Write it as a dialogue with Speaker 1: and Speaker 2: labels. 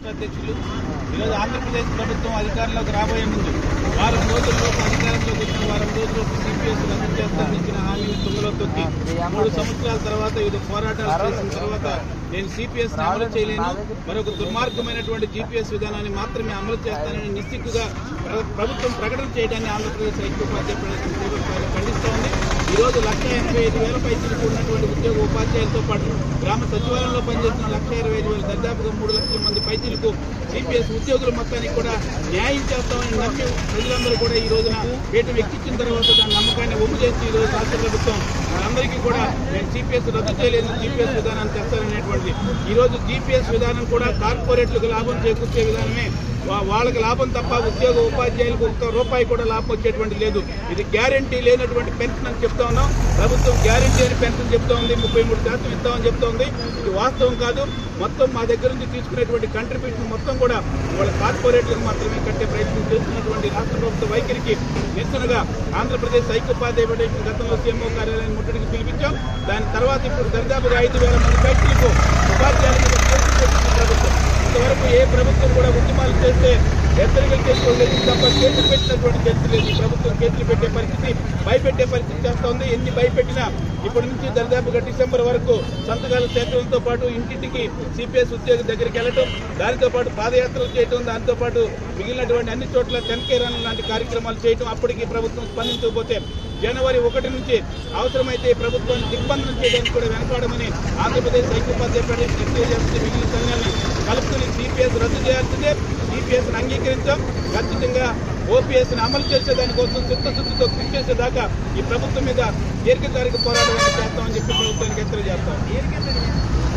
Speaker 1: రాష్ట్ర అధ్యక్షులు ఈరోజు ఆంధ్రప్రదేశ్ ప్రభుత్వం అధికారంలోకి రాబోయే ముందు వారం రోజుల్లోపు అధికారంలోకి వచ్చిన వారం రోజుల్లోపు సిపిఎస్ రద్దు చేస్తానని ఇచ్చిన హామీని తుంగలో తొక్కి మూడు సంవత్సరాల తర్వాత వివిధ పోరాటాలు చేసిన తర్వాత నేను సిపిఎస్ అమలు చేయలేను మరొక దుర్మార్గమైనటువంటి జీపీఎస్ విధానాన్ని మాత్రమే అమలు చేస్తానని నిస్సిగ్గుగా ప్ర- ప్రభుత్వం ప్రకటన చేయడాన్ని ఆంధ్రప్రదేశ్ ఐక్యోపాధ్యాయ ప్రదేశం ఖండిస్తోంది ఈ రోజు లక్ష ఎనభై ఐదు వేల పైసలకు ఉన్నటువంటి ఉద్యోగ ఉపాధ్యాయులతో పాటు గ్రామ సచివాలయంలో పనిచేస్తున్న లక్ష ఇరవై ఐదు వేల దాదాపుగా మూడు లక్షల మంది పైసలకు సిపిఎస్ ఉద్యోగుల మొత్తానికి కూడా న్యాయం చేస్తామని నమ్మి ప్రజలందరూ కూడా ఈ రోజున వేటు ఎక్కించిన తర్వాత దాని నమ్మకాన్ని ఒమ్ము చేసి ఈ రోజు రాష్ట్ర ప్రభుత్వం అందరికీ కూడా నేను సిపిఎస్ రద్దు చేయలేదు జీపీఎస్ విధానాన్ని తెస్తాననేటువంటిది ఈ రోజు జీపీఎస్ విధానం కూడా కార్పొరేట్లకు లాభం చేకూర్చే విధానమే వా- వాళ్ళకి లాభం తప్ప ఉద్యోగ ఉపాధ్యాయులకు ఒక్క రూపాయి కూడా లాభం వచ్చేటువంటి లేదు ఇది గ్యారంటీ లేనటువంటి పెన్షన్ అని చెప్తా ఉన్నాం ప్రభుత్వం గ్యారంటీ అని పెన్షన్ చెప్తా ఉంది ముప్పై మూడు శాతం ఇస్తామని చెప్తోంది ఇది వాస్తవం కాదు మొత్తం మా దగ్గర నుంచి తీసుకునేటువంటి కంట్రిబ్యూషన్ మొత్తం కూడా వాళ్ళ కార్పొరేట్లకు మాత్రమే కట్టే ప్రయత్నం చేస్తున్నటువంటి రాష్ట్ర ప్రభుత్వ వైఖరికి నిరసనగా ఆంధ్రప్రదేశ్ ఐక్యోపాధ్యాయ ఫెడరేషన్ గతంలో సీఎంఓ కార్యాలయం ముట్టడికి పిలిపించాం దాని తర్వాత ఇప్పుడు దరిదాపుగా ఐదు వేల మంది బయటకు ఉపాధ్యాయుల మీద కేసులు పెట్టింది ప్రభుత్వం ఇంతవరకు ఏ ప్రభుత్వం కూడా ఉద్యమాలు చేస్తే హెచ్చరికలు చేసుకోలేదు తప్ప కేసులు పెట్టినటువంటి చర్చ లేదు ఈ ప్రభుత్వం కేసులు పెట్టే పరిస్థితి భయపెట్టే పరిస్థితి చేస్తోంది ఎన్ని భయపెట్టినా ఇప్పటి నుంచి దరిదాపుగా డిసెంబర్ వరకు సంతకాలు సేకరణతో పాటు ఇంటింటికి సిపిఎస్ ఉద్యోగి దగ్గరికి వెళ్ళటం దానితో పాటు పాదయాత్రలు చేయటం దాంతో పాటు మిగిలినటువంటి అన్ని చోట్ల టెన్కే రన్ లాంటి కార్యక్రమాలు చేయటం అప్పటికి ప్రభుత్వం స్పందించకపోతే జనవరి ఒకటి నుంచి అవసరమైతే ఈ ప్రభుత్వాన్ని దిగ్బంధనం చేయడానికి కూడా వెనకాడమని ఆంధ్రప్రదేశ్ ఐక్యోపాధ్యాయ ఫెడరేషన్ ఎక్స్చేంజ్ చేస్తుంది మిగిలిన సంఘాలను కలుపుకుని సిపిఎస్ రద్దు చేయాల్సిందే సిపిఎస్ అంగీకరించాం ఖచ్చితంగా ఓపీఎస్ ని అమలు చేసే దానికోసం చిత్తశుద్ధితో కృషి చేసేదాకా ఈ ప్రభుత్వం మీద దీర్ఘకాలిక పోరాటం చేస్తామని చెప్పి ప్రభుత్వానికి హెచ్చరిక చేస్తాం